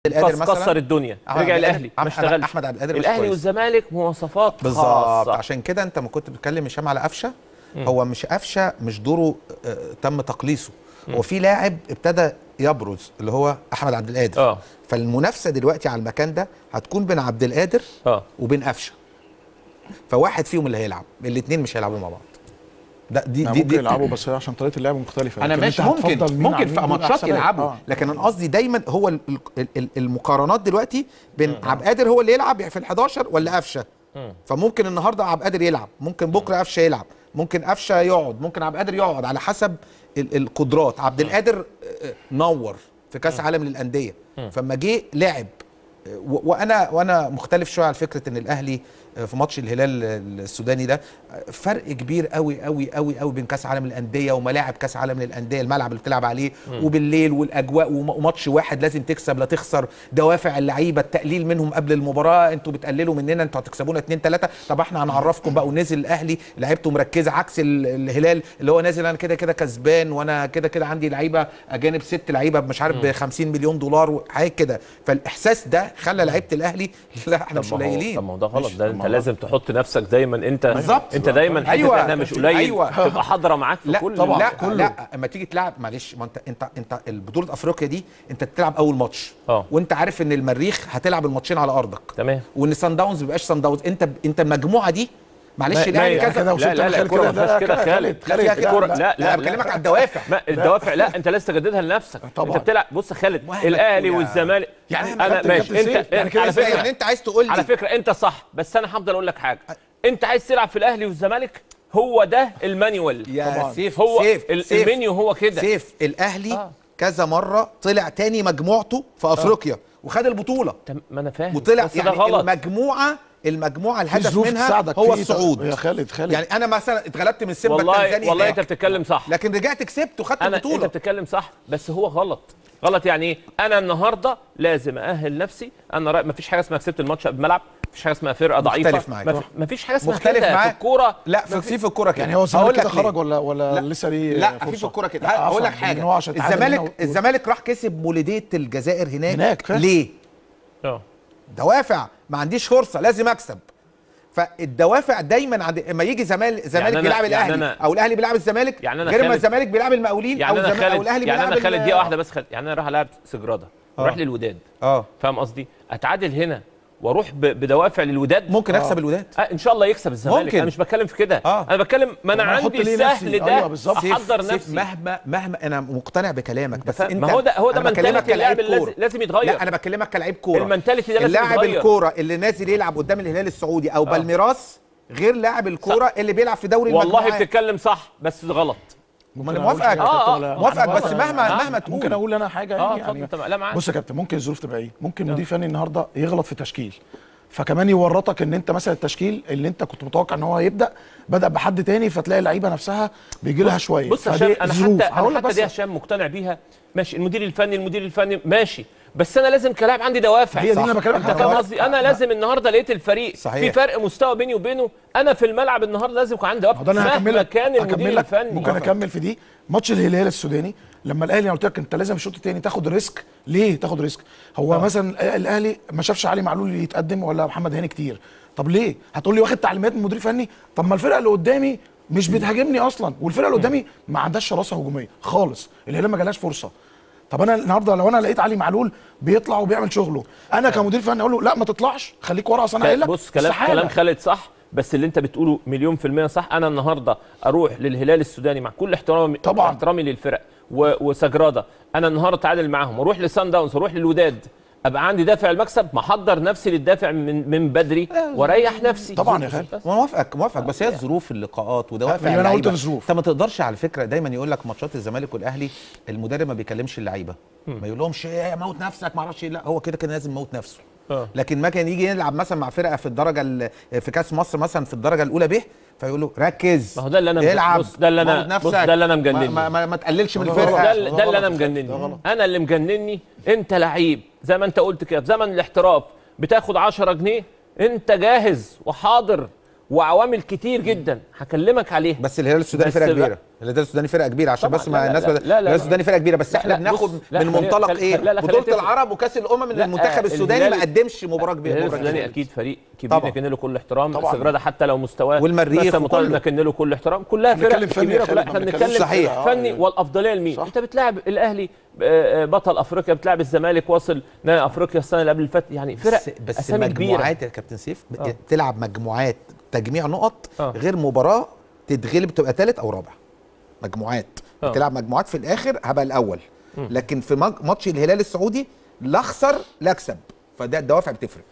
القادر كس- مثلا كسر الدنيا أحمد رجع عبد القادر- الاهلي ما أحمد- اشتغلش احمد عبد القادر مش الاهلي كويس. والزمالك مواصفات بالظبط خاصه عشان كده انت ما كنت بتتكلم هشام على قفشه هو مش قفشه مش دوره آه، تم تقليصه هو في لاعب ابتدى يبرز اللي هو احمد عبد القادر اه فالمنافسه دلوقتي على المكان ده هتكون بين عبد القادر اه وبين قفشه فواحد فيهم اللي هيلعب الاثنين مش هيلعبوا مع بعض ده دي يعني دي, ممكن دي يلعبوا بس هي عشان طريقه اللعب مختلفه انا لكن ماشي أنت ممكن هتفضل مين ممكن عن في مين دول ماتشات أحسن لاعب. يلعبوا آه. لكن انا قصدي دايما هو ال- ال- ال- المقارنات دلوقتي بين عبد القادر هو اللي يلعب في ال11 ولا قفشه فممكن النهارده عبد القادر يلعب ممكن بكره قفشه يلعب ممكن قفشه يقعد ممكن عبد القادر يقعد على حسب ال- القدرات عبد القادر آه، آه، نور في كاس عالم للانديه فما جه لعب آه، و- وانا وانا مختلف شويه على فكره ان الاهلي آه، في ماتش الهلال السوداني ده آه، فرق كبير قوي قوي قوي قوي بين كاس عالم للانديه وملاعب كاس عالم للانديه الملعب اللي بتلعب عليه وبالليل والاجواء وم- وماتش واحد لازم تكسب لا تخسر دوافع اللعيبه التقليل منهم قبل المباراه انتوا بتقللوا مننا انتوا هتكسبونا 2 3 طب احنا هنعرفكم بقى ونزل الاهلي لعيبته مركزه عكس ال- الهلال اللي هو نازل انا كده كده كسبان وانا كده كده عندي لعيبه اجانب ست لعيبه مش عارف ب 50 مليون دولار وحاجات كده فالاحساس ده خلى لعيبه الاهلي لا احنا مش طب ما هو- قليلين طب ما هو ده غلط مش- ده انت لازم تحط نفسك دايما انت بالظبط. انت دايما حته أيوة. احنا مش قليل أيوة. تبقى حاضره معاك في لا كل طبعا لا كله. لا اما تيجي تلعب معلش ما انت انت انت البطوله افريقيا دي انت بتلعب اول ماتش اه. وانت عارف ان المريخ هتلعب الماتشين على ارضك تمام وان سان داونز ما بيبقاش سان داونز انت انت المجموعه دي معلش ما- الاهلي ما- كذا كده لا وصلت لا لا لخالد الكوره ما كده، فيهاش ده كده خالد، خالد خالد، فيها لا، كده. لا، لا لا انا بكلمك على الدوافع ما الدوافع لا انت لازم تجددها لنفسك طبعا. انت بتلعب بص يا خالد مهما الاهلي تقول يا- والزمالك يعني انا كابتن- ماشي كابتن انت سيف، يعني كده على إزاي؟ فكره يعني انت عايز تقول لي على فكره انت صح بس انا هفضل اقول لك حاجه انت عايز تلعب في الاهلي والزمالك هو ده المانيوال يا طبعاً. سيف هو سيف ال- سيف المنيو هو كده سيف الاهلي آه. كذا مره طلع تاني مجموعته في افريقيا وخد البطوله تم- ما انا فاهم وطلع بس يعني ده غلط المجموعه المجموعه في الهدف ظروف منها تساعدك هو فيه. الصعود يا خالد خالد يعني انا مثلا اتغلبت من سيمبا والله التنزاني والله هناك. انت بتتكلم صح لكن رجعت كسبت وخدت انا انت البطوله بتتكلم صح بس هو غلط غلط يعني ايه انا النهارده لازم ااهل نفسي انا رأي مفيش حاجه اسمها كسبت الماتش قبل الملعب مفيش حاجه اسمها فرقه ضعيفه مختلف معاك. مف- مفيش حاجه اسمها مختلف كده في معاك. الكوره لا في في في الكوره كده يعني هو الزمالك هقول كده لك ليه. خرج ولا ولا لا لسه ليه لا في فرصة؟ في الكوره كده لا، هقول لك عفواً، حاجه لأن هو عشان تعادل هنا الزمالك و- الزمالك راح كسب مولوديه الجزائر هناك هناك، فاهم. ليه اه دوافع ما عنديش فرصه لازم اكسب فالدوافع دايما عند اما يجي زمالك زمالك أنا- بيلعب يعني الاهلي أنا- او الاهلي بيلعب الزمالك يعني أنا غير ما خالد- الزمالك بيلعب المقاولين يعني او انا الزمالك او خالد الاهلي يعني بيلعب انا خالد ال- دقيقه واحده بس خالد يعني انا راح العب سجراده اروح للوداد اه فاهم قصدي اتعادل هنا واروح ب- بدوافع للوداد ممكن اكسب الوداد آه ان شاء الله يكسب الزمالك ممكن. انا مش بتكلم في كده آه. انا بتكلم ما انا طب ما أحط عندي ليه السهل نفسي؟ ده أيوة بالظبط. احضر سيف نفسي مهما مهما انا مقتنع بكلامك بس انت ما هو ده هو ده أنا بكلمك منتاليتي اللاعب كلاعب اللي كورة. لازم- لازم يتغير لا انا بكلمك كلاعب كوره المنتاليتي ده لازم اللاعب يتغير. الكوره اللي نازل يلعب قدام الهلال السعودي او بالميراس غير لاعب الكوره اللي بيلعب في دوري والله المجموعات بتتكلم صح بس غلط ما انا ممكن أقول موافقك حاجة يا كابتن آه، ولا- آه، موافقك أنا بس موافق. مهما آه، مهما تقول ممكن اقول انا حاجه اه يعني, اتفضل يعني انت لا معاك بص يا كابتن ممكن الظروف تبقى ايه ممكن مدير فني النهارده يغلط في تشكيل فكمان يورطك ان انت مثلا التشكيل اللي انت كنت متوقع ان هو هيبدا بدا بحد تاني فتلاقي اللعيبه نفسها بيجي لها شويه بص يا فدي هشام انا ظروف. حتى هقول انا لك حتى بس دي هشام مقتنع بيها ماشي المدير الفني المدير الفني ماشي بس انا لازم كلاعب عندي دوافع هي دي اللي أنا بكلمك انت عنها. فاهم قصدي انا لازم النهارده لقيت الفريق صحيح. في فرق مستوى بيني وبينه انا في الملعب النهارده لازم يكون عندي ما دوافع ده انا هكمل مهما لك كان المدير هكمل لك الفني ممكن اكمل في دي ماتش الهلال السوداني لما الاهلي انا قلت لك انت لازم الشوط الثاني تاخد ريسك ليه تاخد ريسك هو مثلا الاهلي ما شافش علي معلول يتقدم ولا محمد هاني كتير طب ليه هتقول لي واخد تعليمات من مدير فني طب ما الفرقه اللي قدامي مش بتهاجمني اصلا والفرقه اللي قدامي ما عندهاش شراسه هجوميه خالص الهلال ما جالهاش فرصه طب انا النهارده لو انا لقيت علي معلول بيطلع وبيعمل شغله انا كمدير فني اقول له لا ما تطلعش خليك ورا اصل انا قايل لك بص كلام استحالة. كلام خالد صح بس اللي انت بتقوله مليون في المية صح انا النهارده اروح للهلال السوداني مع كل احترامي طبعاً. احترامي للفرق و- وسجراده انا النهارده اتعادل معاهم واروح لسان داونز واروح للوداد ابقى عندي دافع المكسب محضر نفسي للدافع من من بدري واريح نفسي طبعاً يا خالد. بس. موافقك موافقك بس هي الظروف اللقاءات ودوافع اللي أنا قلت اللعيبة. الظروف. انت ما تقدرش على فكره دايما يقول لك ماتشات الزمالك والاهلي المدرب ما بيكلمش اللعيبه ما يقولهمش ايه موت نفسك ما اعرفش إيه. لا هو كده كده لازم يموت نفسه آه. لكن ما كان يجي يلعب مثلا مع فرقه في الدرجه ال- في كاس مصر مثلا في الدرجه الاولى به فيقول له ركز ما هو ده اللي أنا- العب بص، ده اللي أنا- موت بص، نفسك ده اللي أنا مجنني. ما, ما, ما تقللش من ده الفرقه غلط. ده, اللي- ده ده اللي غلط انا يا خالد، مجنني ده غلط. انا اللي مجنني انت لعيب زي ما انت قلت كده في زمن الاحتراف بتاخد 10 جنيه انت جاهز وحاضر وعوامل كتير جدا هكلمك عليها بس الهلال السوداني بس فرقه بقى- كبيره الهلال السوداني فرقه كبيره عشان طبعاً، بس لا، ما لا، الناس لا، بت- لا، لا، الهلال السوداني فرقه كبيره بس لا، احنا لا، بناخد بص، لا، من خلي- منطلق خلي- ايه لا، لا، خلينا بطوله نتفق. العرب وكاس الامم ان لا، المنتخب آه، السوداني ما الهلال- قدمش مباراه كبيره الهلال مباراة السوداني كبيرة. اكيد فريق كبير طبعاً. نكن له كل احترام طبعاً. سجراده حتى لو مستواه والمريخ بس مطالب وكله. نكن له كل احترام كلها فرق بنتكلم فني يا كبيره خالد، كلها ما احنا بنتكلمش بنتكلم صحيح. آه، فني يعني. والافضليه لمين صح. انت بتلعب الاهلي آه، آه، بطل افريقيا بتلعب الزمالك واصل نهائي افريقيا السنه اللي قبل اللي فاتت يعني فرق بس, بس اسامي كبيره المجموعات يا كابتن سيف ب- آه. تلعب مجموعات تجميع نقط آه. غير مباراه تتغلب تبقى ثالث او رابع مجموعات آه. بتلعب مجموعات في الاخر هبقى الاول لكن في مج- ماتش الهلال السعودي لا اخسر لا اكسب فده الدوافع بتفرق